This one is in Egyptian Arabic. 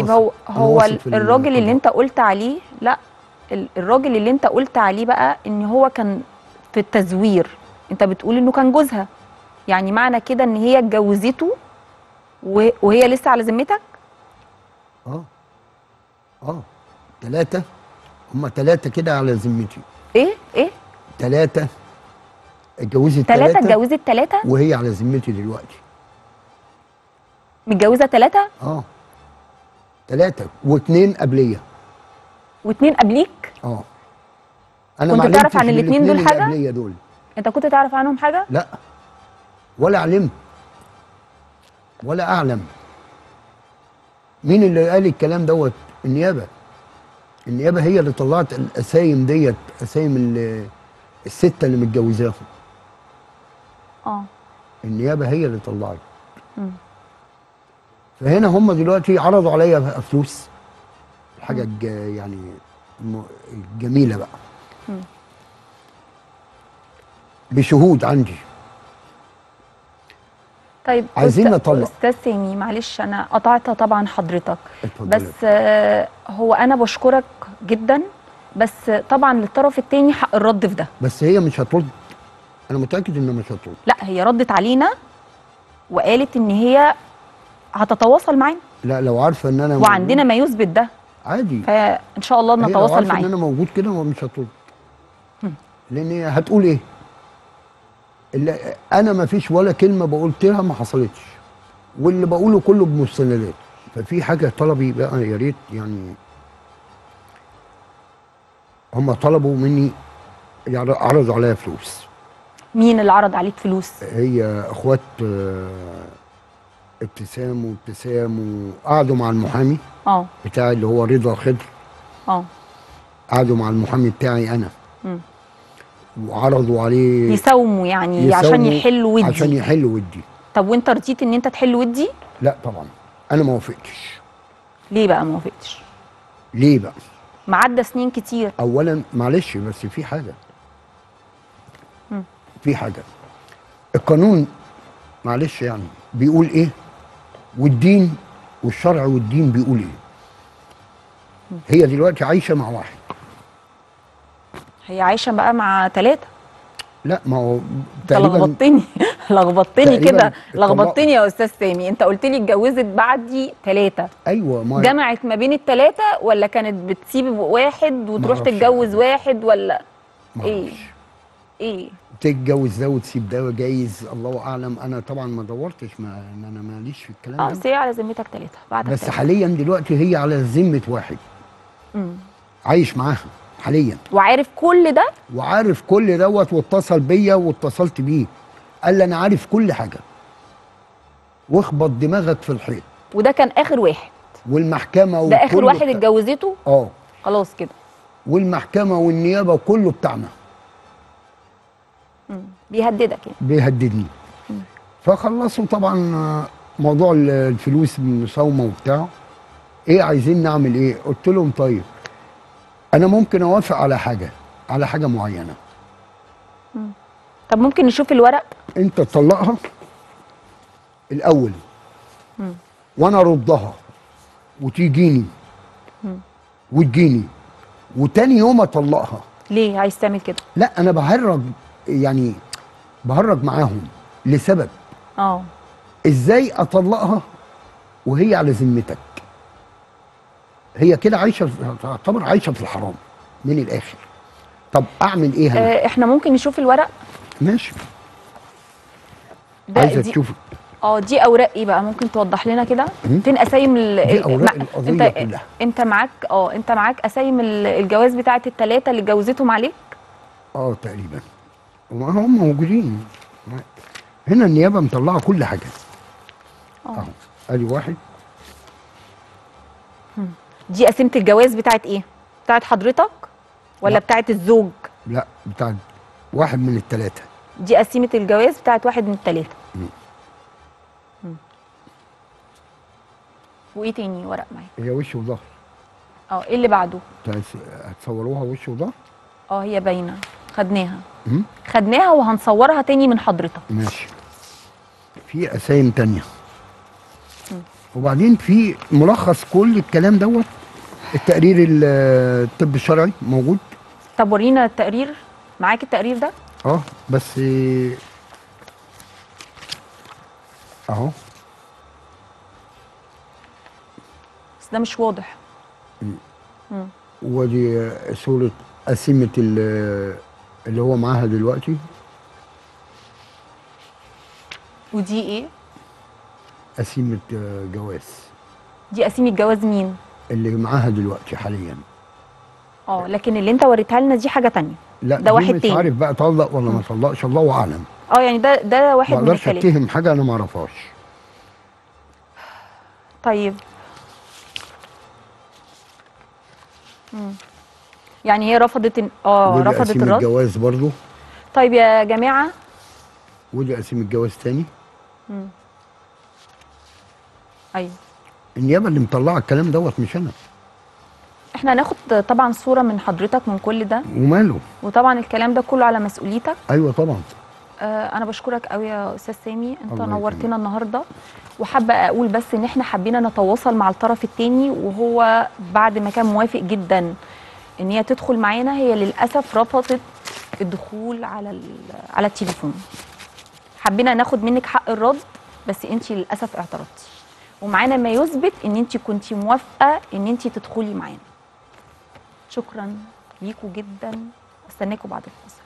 طيب هو أنا هو واثق في الراجل اللي القضاء. انت قلت عليه لا ال- الراجل اللي انت قلت عليه بقى ان هو كان في التزوير انت بتقول انه كان جوزها يعني معنى كده ان هي اتجوزته و- وهي لسه على ذمتك اه اه ثلاثة هم ثلاثة كده على ذمتي ايه ايه ثلاثة اتجوزت ثلاثة ثلاثة اتجوزت ثلاثة وهي على ذمتي دلوقتي متجوزة ثلاثة اه ثلاثة واثنين قبلية واتنين قبليك اه انا كنت ما تعرف علمتش عن الاتنين دول اللي حاجة؟ قبلية دول انت كنت تعرف عنهم حاجة لا ولا علمت ولا اعلم مين اللي قال الكلام دوت النيابه النيابه هي اللي طلعت الاسايم ديت اسايم ال- السته اللي متجوزاهم اه النيابه هي اللي طلعت فهنا هم دلوقتي عرضوا عليا بقى فلوس حاجه ج- يعني م- جميله بقى بشهود عندي طيب عايزين أست- نطلق. استاذ سامي معلش انا قطعت طبعا حضرتك اتفضلي. بس آه، هو انا بشكرك جدا بس طبعا للطرف التاني حق الرد في ده بس هي مش هترد انا متاكد انها مش هترد لا هي ردت علينا وقالت ان هي هتتواصل معانا لا لو عارفه ان انا وعندنا ما يثبت ده موجود، عادي فان شاء الله هي لو نتواصل عارفه ان معاها انا موجود كده مش هترد لان هي هتقول ايه اللي انا ما فيش ولا كلمه بقولتها ما حصلتش واللي بقوله كله بمستندات ففي حاجه طلبي بقى يا ريت يعني هم طلبوا مني يعني عرضوا عليا فلوس مين اللي عرض عليك فلوس هي اخوات آه، ابتسام وابتسام وقعدوا مع المحامي اه بتاعي اللي هو رضا خضر اه قعدوا مع المحامي بتاعي انا مم. وعرضوا عليه يساوموا يعني عشان يساوموا- يحلوا ودي عشان يحلوا ودي طب وانت رضيت ان انت تحل ودي لا طبعا انا ما وافقتش ليه بقى ما وافقتش ليه بقى معدى سنين كتير اولا معلش بس في حاجه مم. في حاجه القانون معلش يعني بيقول ايه والدين والشرع والدين بيقول ايه هي دلوقتي عايشه مع واحد هي عايشه بقى مع ثلاثه لا ما هو انت تقريبا لخبطتني لخبطتني تقريباً كده الطلاق- لخبطتني يا استاذ سامي انت قلت لي اتجوزت بعدي ثلاثه ايوه ما جمعت ما بين الثلاثه ولا كانت بتسيب واحد وتروح معرفش. تتجوز واحد ولا ما ايه أعرفش. ايه تتجوز ده وتسيب ده جايز الله اعلم انا طبعا ما دورتش ما إن انا ماليش في الكلام اه ده بس هي على ذمتك ثلاثه بعد بس حاليا دلوقتي هي على ذمه واحد عايش معاها حاليا وعارف كل ده وعارف كل دوت واتصل بيا واتصلت بيه قال لي انا عارف كل حاجه واخبط دماغك في الحيط وده كان اخر واحد والمحكمه ده اخر وكله واحد بتاع- اتجوزته اه خلاص كده والمحكمه والنيابه وكله بتاعنا بيهددك يعني بيهددني فخلصوا طبعا آه، موضوع ال- الفلوس المساومه وبتاع ايه عايزين نعمل ايه قلت لهم طيب انا ممكن اوافق على حاجه على حاجه معينه طب ممكن نشوف الورق انت تطلقها الاول وانا اردها وتيجيني وتجيني وتاني يوم اطلقها ليه عايز تعمل كده لا انا بهرج يعني بهرج معاهم لسبب اه ازاي اطلقها وهي على ذمتك هي كده عايشه في- تعتبر عايشه في الحرام من الاخر طب اعمل ايه انا آه، احنا ممكن نشوف الورق ماشي ده عايزه دي تشوف اه دي اوراق ايه بقى ممكن توضح لنا كده مم. فين اسايم ال... دي ال- أوراق ما- القضية انت كلها. انت معاك اه انت معاك اسايم ال- الجواز بتاعه الثلاثه اللي اتجوزتهم عليك اه تقريبا وما هم موجودين هنا النيابه مطلعه كل حاجه اهو ادي واحد دي قسيمه الجواز بتاعه ايه بتاعه حضرتك ولا لا. بتاعه الزوج لا بتاع واحد من الثلاثه دي قسيمه الجواز بتاعه واحد من الثلاثه مم. وايه تاني ورق معاك هي وش وظهر اه ايه اللي بعده هتس- هتصوروها وش وظهر اه هي باينه خدناها مم؟ خدناها وهنصورها تاني من حضرتك ماشي في اسايم تانية وبعدين في ملخص كل الكلام دوت التقرير ال- الطب الشرعي موجود طب ورينا التقرير معاك التقرير ده اه بس اهو بس ده مش واضح ودي صورة قسيمة ال- اللي هو معاها دلوقتي ودي ايه قسيمة آه، جواز دي قسيمه جواز مين اللي معاها دلوقتي حاليا اه لكن اللي انت وريتها لنا دي حاجه تانية لا ده دي واحد مش تاني. عارف بقى طلق ولا ما طلقش الله اعلم اه يعني ده ده واحد ما من اقدرش الثلاثه اتهم حاجه انا ما اعرفهاش طيب مم. يعني هي رفضت إن- اه ودي رفضت قسيمة الرد جواز برضو طيب يا جماعه ودي قسيمة جواز تاني ايوه النيابه اللي مطلعه الكلام دوت مش انا احنا هناخد طبعا صوره من حضرتك من كل ده وماله وطبعا الكلام ده كله على مسؤوليتك ايوه طبعا آه انا بشكرك قوي يا استاذ سامي انت الله نورتنا يكرمك. النهارده وحابه اقول بس ان احنا حبينا نتواصل مع الطرف الثاني وهو بعد ما كان موافق جدا ان هي تدخل معانا هي للاسف رفضت الدخول على ال- على التليفون حبينا ناخد منك حق الرد بس انت للاسف اعترضتي ومعانا ما يثبت ان انت كنتي موافقه ان انت تدخلي معانا شكرا ليكوا جدا استناكوا بعد الفاصل